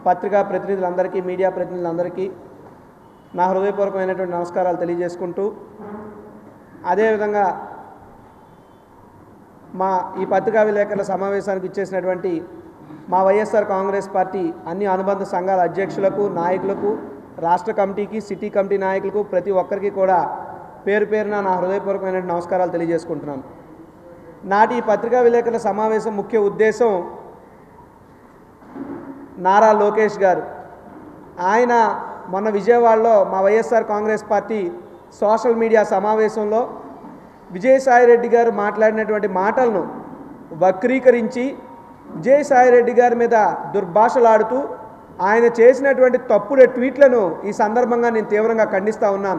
పత్రికా ప్రతినిధులందరికీ మీడియా ప్రతినిధులందరికీ నా హృదయపూర్వకమైనటువంటి నమస్కారాలు తెలియజేసుకుంటూ అదేవిధంగా మా ఈ పత్రికా విలేకరుల సమావేశానికి ఇచ్చేసినటువంటి మా వైఎస్ఆర్ కాంగ్రెస్ పార్టీ అన్ని అనుబంధ సంఘాల అధ్యక్షులకు నాయకులకు రాష్ట్ర కమిటీకి సిటీ కమిటీ నాయకులకు ప్రతి ఒక్కరికి కూడా పేరు పేరున నా హృదయపూర్వకమైన నమస్కారాలు తెలియజేసుకుంటున్నాను నాటి ఈ పత్రికా విలేకరుల సమావేశం ముఖ్య ఉద్దేశం నారా లోకేష్ గారు ఆయన మొన్న విజయవాడలో మా YSR Congress party social media సమావేశంలో విజయసాయిరెడ్డి గారు మాట్లాడినటువంటి మాటలను వక్రీకరించి విజయసాయిరెడ్డి గారి మీద దుర్భాషలాడుతూ ఆయన చేసినటువంటి తప్పుడు ట్వీట్లను ఈ సందర్భంగా నేను తీవ్రంగా ఖండిస్తూ ఉన్నాను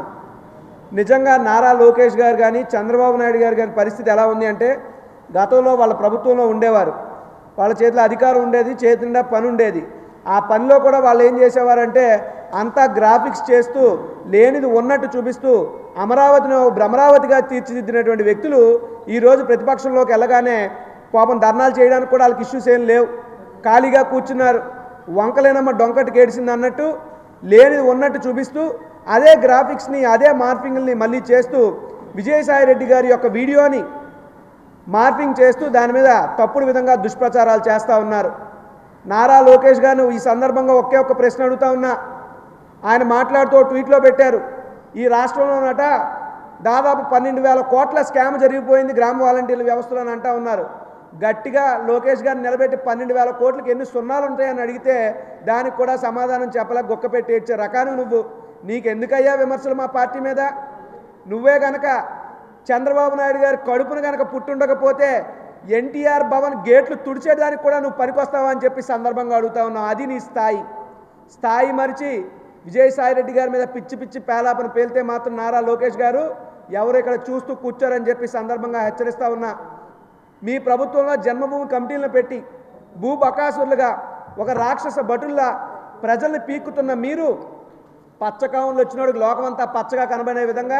నిజంగా నారా లోకేష్ గారు కానీ చంద్రబాబు నాయుడు గారు కానీ పరిస్థితి ఎలా ఉంది అంటే గతంలో వాళ్ళ ప్రభుత్వంలో ఉండేవారు వాళ్ళ చేతిలో అధికారం ఉండేది చేతి నిండా పని ఉండేది ఆ పనిలో కూడా వాళ్ళు ఏం చేసేవారంటే అంతా గ్రాఫిక్స్ చేస్తూ లేనిది ఉన్నట్టు చూపిస్తూ అమరావతిని ఓ భ్రమరావతిగా తీర్చిదిద్దినటువంటి వ్యక్తులు ఈరోజు ప్రతిపక్షంలోకి వెళ్ళగానే పాపం ధర్నాలు చేయడానికి కూడా వాళ్ళకి ఇష్యూస్ ఏం లేవు ఖాళీగా కూర్చున్నారు వంకలేనమ్మ డొంకటికి ఏడిసింది అన్నట్టు లేనిది ఉన్నట్టు చూపిస్తూ అదే గ్రాఫిక్స్ని అదే మార్పింగ్ని మళ్ళీ చేస్తూ విజయసాయిరెడ్డి గారి యొక్క వీడియోని మార్పింగ్ చేస్తూ దాని మీద తప్పుడు విధంగా దుష్ప్రచారాలు చేస్తూ ఉన్నారు నారా లోకేష్ గారు ఈ సందర్భంగా ఒకే ఒక్క ప్రశ్న అడుగుతా ఉన్నా ఆయన మాట్లాడుతూ ఓ ట్వీట్లో పెట్టారు ఈ రాష్ట్రంలోనట దాదాపు పన్నెండు వేల కోట్ల స్కామ్ జరిగిపోయింది గ్రామ వాలంటీర్ల వ్యవస్థలో అని అంటా ఉన్నారు గట్టిగా లోకేష్ గారిని నిలబెట్టి పన్నెండు వేల కోట్లకి ఎన్ని సున్నాలు ఉంటాయని అడిగితే దానికి కూడా సమాధానం చెప్పలేక గొక్క పెట్టి ఏడ్చే రకాను నువ్వు నీకెందుకయ్యా విమర్శలు మా పార్టీ మీద నువ్వే గనక చంద్రబాబు నాయుడు గారి కడుపును గనక పుట్టుండకపోతే ఎన్టీఆర్ భవన్ గేట్లు తుడిచేదానికి కూడా నువ్వు పనికొస్తావా అని చెప్పి సందర్భంగా అడుగుతా ఉన్నావు అది నీ స్థాయి స్థాయి మరిచి విజయసాయిరెడ్డి గారి మీద పిచ్చి పిచ్చి పేలాపన పేలితే మాత్రం నారా లోకేష్ గారు ఎవరు ఇక్కడ చూస్తూ కూర్చోరని చెప్పి సందర్భంగా హెచ్చరిస్తా ఉన్నా మీ ప్రభుత్వంలో జన్మభూమి కమిటీలను పెట్టి భూ బకాసురులుగా ఒక రాక్షస భటుల్లా ప్రజల్ని పీక్కుతున్న మీరు పచ్చకావులు వచ్చినోడికి లోకమంతా పచ్చగా కనబడే విధంగా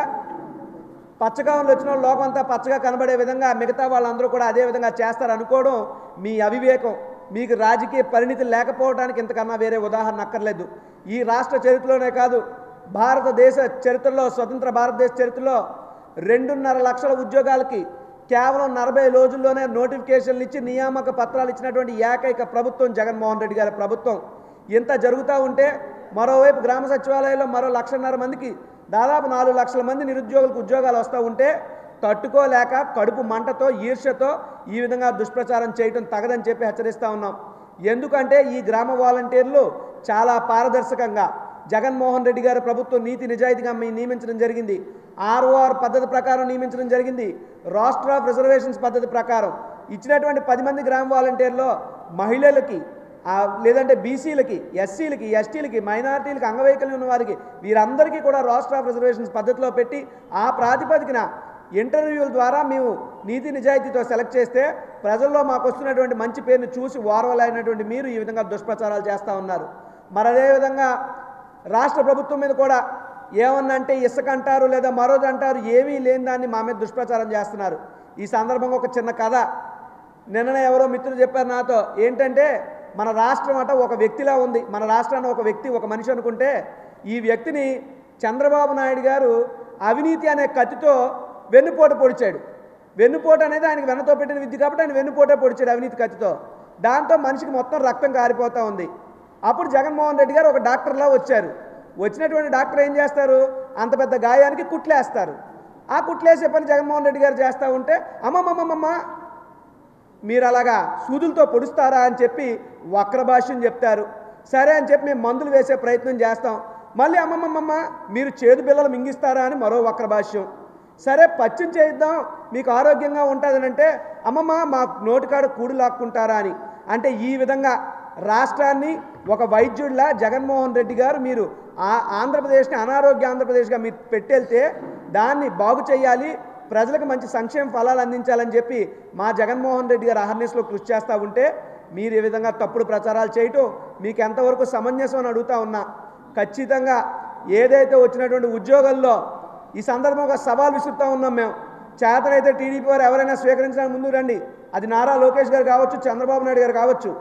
పచ్చకావులు వచ్చిన వాళ్ళు లోకమంతా పచ్చగా కనబడే విధంగా మిగతా వాళ్ళందరూ కూడా అదే విధంగా చేస్తారు అనుకోవడం మీ అవివేకం మీకు రాజకీయ పరిణితి లేకపోవడానికి ఇంతకన్నా వేరే ఉదాహరణ అక్కర్లేదు ఈ రాష్ట్ర చరిత్రలోనే కాదు భారతదేశ చరిత్రలో స్వతంత్ర భారతదేశ చరిత్రలో రెండున్నర లక్షల ఉద్యోగాలకి కేవలం నలభై రోజుల్లోనే నోటిఫికేషన్లు ఇచ్చి నియామక పత్రాలు ఇచ్చినటువంటి ఏకైక ప్రభుత్వం జగన్మోహన్ రెడ్డి గారి ప్రభుత్వం ఇంత జరుగుతూ ఉంటే మరోవైపు గ్రామ సచివాలయంలో మరో లక్షన్నర మందికి దాదాపు నాలుగు లక్షల మంది నిరుద్యోగులకు ఉద్యోగాలు వస్తూ ఉంటే తట్టుకోలేక కడుపు మంటతో ఈర్ష్యతో ఈ విధంగా దుష్ప్రచారం చేయటం తగదని చెప్పి హెచ్చరిస్తూ ఉన్నాం ఎందుకంటే ఈ గ్రామ వాలంటీర్లు చాలా పారదర్శకంగా జగన్మోహన్ రెడ్డి గారి ప్రభుత్వం నీతి నిజాయితీగా మీ నియమించడం జరిగింది ఆర్ఓఆర్ పద్ధతి ప్రకారం నియమించడం జరిగింది రాష్ట్ర ఆఫ్ రిజర్వేషన్స్ పద్ధతి ప్రకారం ఇచ్చినటువంటి పది మంది గ్రామ వాలంటీర్లో మహిళలకి ఆ, లేదంటే బీసీలకి ఎస్సీలకి ఎస్టీలకి మైనారిటీలకి అంగవైకల్యం ఉన్న వారికి వీరందరికీ కూడా రాష్ట్ర ఆఫ్ రిజర్వేషన్స్ పద్ధతిలో పెట్టి ఆ ప్రాతిపదికన ఇంటర్వ్యూల ద్వారా మేము నీతి నిజాయితీతో సెలెక్ట్ చేస్తే ప్రజల్లో మాకు వస్తున్నటువంటి మంచి పేరుని చూసి ఓర్వలైనటువంటి మీరు ఈ విధంగా దుష్ప్రచారాలు చేస్తూ ఉన్నారు మరి అదేవిధంగా రాష్ట్ర ప్రభుత్వం మీద కూడా ఏమన్నంటే ఇసుక అంటారు లేదా మరోది అంటారు ఏమీ లేని దాన్ని మా మీద దుష్ప్రచారం చేస్తున్నారు ఈ సందర్భంగా ఒక చిన్న కథ నిన్ననే ఎవరో మిత్రులు చెప్పారు నాతో ఏంటంటే మన రాష్ట్రం అట ఒక వ్యక్తిలా ఉంది మన రాష్ట్రాన్ని ఒక వ్యక్తి ఒక మనిషి అనుకుంటే ఈ వ్యక్తిని చంద్రబాబు నాయుడు గారు అవినీతి అనే కత్తితో వెన్నుపోటు పొడిచాడు వెన్నుపోటు అనేది ఆయనకి వెన్నతో పెట్టిన విద్య కాబట్టి ఆయన వెన్నుపోటే పొడిచాడు అవినీతి కత్తితో దాంతో మనిషికి మొత్తం రక్తం కారిపోతూ ఉంది అప్పుడు జగన్మోహన్ రెడ్డి గారు ఒక డాక్టర్లా వచ్చారు వచ్చినటువంటి డాక్టర్ ఏం చేస్తారు అంత పెద్ద గాయానికి కుట్లేస్తారు ఆ కుట్లేసే పని జగన్మోహన్ రెడ్డి గారు చేస్తూ ఉంటే అమ్మమ్మమ్మమ్మ మీరు అలాగా సూదులతో పొడుస్తారా అని చెప్పి వక్ర భాష్యం చెప్తారు సరే అని చెప్పి మేము మందులు వేసే ప్రయత్నం చేస్తాం మళ్ళీ అమ్మమ్మమ్మ మీరు చేదు బిల్లలు మింగిస్తారా అని మరో వక్ర భాష్యం సరే పచ్చిం చేయిద్దాం మీకు ఆరోగ్యంగా ఉంటుందని అంటే అమ్మమ్మ మా నోటికాడ కూడు లాక్కుంటారా అని అంటే ఈ విధంగా రాష్ట్రాన్ని ఒక వైద్యుడిలా జగన్మోహన్ రెడ్డి గారు మీరు ఆ ఆంధ్రప్రదేశ్ని అనారోగ్య ఆంధ్రప్రదేశ్గా మీరు పెట్టెళ్తే దాన్ని బాగు చేయాలి ప్రజలకు మంచి సంక్షేమ ఫలాలు అందించాలని చెప్పి మా జగన్మోహన్ రెడ్డి గారు అహర్నెస్లో కృషి చేస్తూ ఉంటే మీరు ఈ విధంగా తప్పుడు ప్రచారాలు చేయటం మీకు ఎంతవరకు సమంజసం అని అడుగుతా ఉన్నా ఖచ్చితంగా ఏదైతే వచ్చినటువంటి ఉద్యోగాల్లో ఈ సందర్భంగా ఒక సవాల్ విసురుతూ ఉన్నాం మేము చేతనైతే టీడీపీ వారు ఎవరైనా స్వీకరించడానికి ముందు రండి అది నారా లోకేష్ గారు కావచ్చు చంద్రబాబు నాయుడు గారు కావచ్చు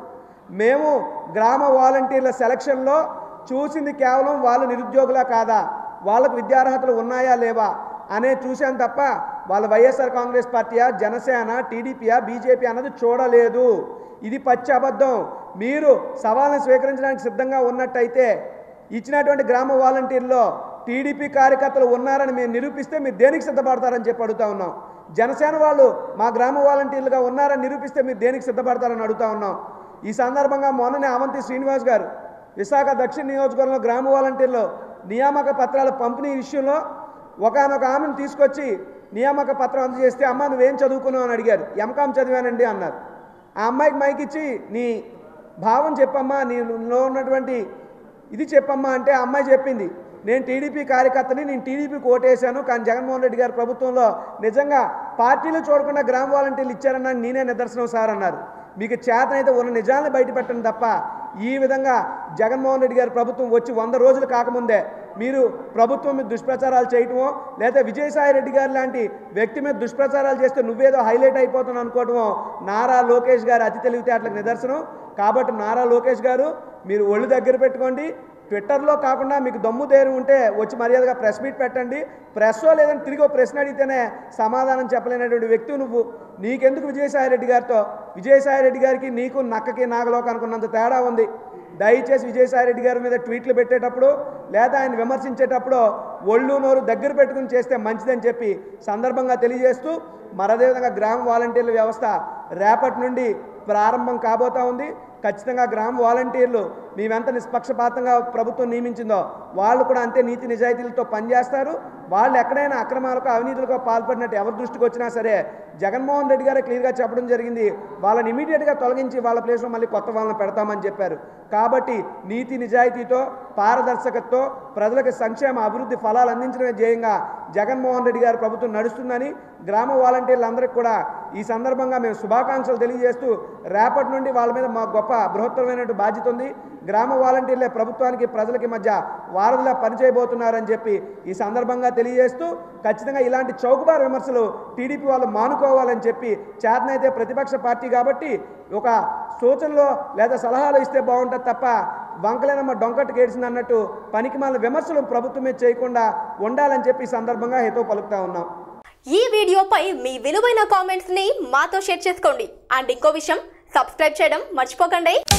మేము గ్రామ వాలంటీర్ల సెలక్షన్లో చూసింది కేవలం వాళ్ళు నిరుద్యోగులా కాదా వాళ్ళకు విద్యార్హతలు ఉన్నాయా లేవా అనే చూశాను తప్ప వాళ్ళ వైఎస్ఆర్ కాంగ్రెస్ పార్టీయా జనసేన టీడీపీయా బీజేపీ అన్నది చూడలేదు ఇది పచ్చి అబద్ధం మీరు సవాళ్ళను స్వీకరించడానికి సిద్ధంగా ఉన్నట్టయితే ఇచ్చినటువంటి గ్రామ వాలంటీర్లో టీడీపీ కార్యకర్తలు ఉన్నారని మేము నిరూపిస్తే మీరు దేనికి సిద్ధపడతారని చెప్పి అడుగుతా ఉన్నాం జనసేన వాళ్ళు మా గ్రామ వాలంటీర్లుగా ఉన్నారని నిరూపిస్తే మీరు దేనికి సిద్ధపడతారని అడుగుతా ఉన్నాం ఈ సందర్భంగా మొన్ననే అవంతి శ్రీనివాస్ గారు విశాఖ దక్షిణ నియోజకవర్గంలో గ్రామ వాలంటీర్లు నియామక పత్రాల పంపిణీ విషయంలో ఒకనొక ఆమెను తీసుకొచ్చి నియామక పత్రం అందజేస్తే అమ్మ నువ్వేం చదువుకున్నావు అని అడిగారు ఎంకామ్ చదివానండి అన్నారు ఆ అమ్మాయికి మైక్ ఇచ్చి నీ భావం చెప్పమ్మా నీలో ఉన్నటువంటి ఇది చెప్పమ్మా అంటే ఆ అమ్మాయి చెప్పింది నేను టీడీపీ కార్యకర్తని నేను టీడీపీకి ఓటేశాను కానీ జగన్మోహన్ రెడ్డి గారి ప్రభుత్వంలో నిజంగా పార్టీలు చూడకుండా గ్రామ వాలంటీర్లు ఇచ్చారన్న నేనే నిదర్శనం సార్ అన్నారు మీకు చేతనైతే ఉన్న నిజాలను బయటపెట్టండి తప్ప ఈ విధంగా జగన్మోహన్ రెడ్డి గారి ప్రభుత్వం వచ్చి వంద రోజులు కాకముందే మీరు ప్రభుత్వం మీద దుష్ప్రచారాలు చేయటమో లేదా విజయసాయి రెడ్డి గారు లాంటి వ్యక్తి మీద దుష్ప్రచారాలు చేస్తే నువ్వేదో హైలైట్ అయిపోతున్నావు అనుకోవటమో నారా లోకేష్ గారి అతి తెలివితేటలకు నిదర్శనం కాబట్టి నారా లోకేష్ గారు మీరు ఒళ్ళు దగ్గర పెట్టుకోండి ట్విట్టర్లో కాకుండా మీకు దమ్ము ధైర్యం ఉంటే వచ్చి మర్యాదగా ప్రెస్ మీట్ పెట్టండి ప్రెస్సో లేదని తిరిగి ఓ ప్రశ్న అడిగితేనే సమాధానం చెప్పలేనటువంటి వ్యక్తి నువ్వు నీకెందుకు విజయసాయి రెడ్డి గారితో విజయసాయి రెడ్డి గారికి నీకు నక్కకి నాగలోకానికి ఉన్నంత తేడా ఉంది దయచేసి విజయసాయి రెడ్డి గారి మీద ట్వీట్లు పెట్టేటప్పుడు లేదా ఆయన విమర్శించేటప్పుడు ఒళ్ళు నోరు దగ్గర పెట్టుకుని చేస్తే మంచిదని చెప్పి సందర్భంగా తెలియజేస్తూ మరి అదేవిధంగా గ్రామ వాలంటీర్ల వ్యవస్థ రేపటి నుండి ప్రారంభం కాబోతా ఉంది ఖచ్చితంగా గ్రామ వాలంటీర్లు మేమెంత నిష్పక్షపాతంగా ప్రభుత్వం నియమించిందో వాళ్ళు కూడా అంతే నీతి నిజాయితీలతో పనిచేస్తారు వాళ్ళు ఎక్కడైనా అక్రమాలకు అవినీతులకు పాల్పడినట్టు ఎవరి దృష్టికి వచ్చినా సరే జగన్మోహన్ రెడ్డి గారే క్లియర్గా చెప్పడం జరిగింది వాళ్ళని ఇమీడియట్గా తొలగించి వాళ్ళ ప్లేస్లో మళ్ళీ కొత్త వాళ్ళని పెడతామని చెప్పారు కాబట్టి నీతి నిజాయితీతో పారదర్శకతతో ప్రజలకు సంక్షేమ అభివృద్ధి ఫలాలు అందించడమే ధ్యేయంగా జగన్మోహన్ రెడ్డి గారి ప్రభుత్వం నడుస్తుందని గ్రామ వాలంటీర్లందరికీ కూడా ఈ సందర్భంగా మేము శుభాకాంక్షలు తెలియజేస్తూ రేపటి నుండి వాళ్ళ మీద మా గొప్ప బృహత్తరమైనటువంటి బాధ్యత ఉంది గ్రామ వాలంటీర్లే ప్రభుత్వానికి ప్రజలకి మధ్య వారధిలా పనిచేయబోతున్నారని చెప్పి ఈ సందర్భంగా తెలియజేస్తూ ఖచ్చితంగా ఇలాంటి చౌకబార్ విమర్శలు టీడీపీ వాళ్ళు మానుకోవాలని చెప్పి చేతనైతే ప్రతిపక్ష పార్టీ కాబట్టి ఒక సూచనలో లేదా సలహాలు ఇస్తే బాగుంటుంది తప్ప వంకలేనమ్మ డొంకట్టు గేడిసింది అన్నట్టు పనికి మన విమర్శలు ప్రభుత్వం మీద చేయకుండా ఉండాలని చెప్పి ఈ సందర్భంగా హితో పలుకుతా ఉన్నాం ఈ వీడియోపై మీ విలువైన కామెంట్స్ ని మాతో షేర్ చేసుకోండి అండ్ ఇంకో విషయం సబ్స్క్రైబ్ చేయడం మర్చిపోకండి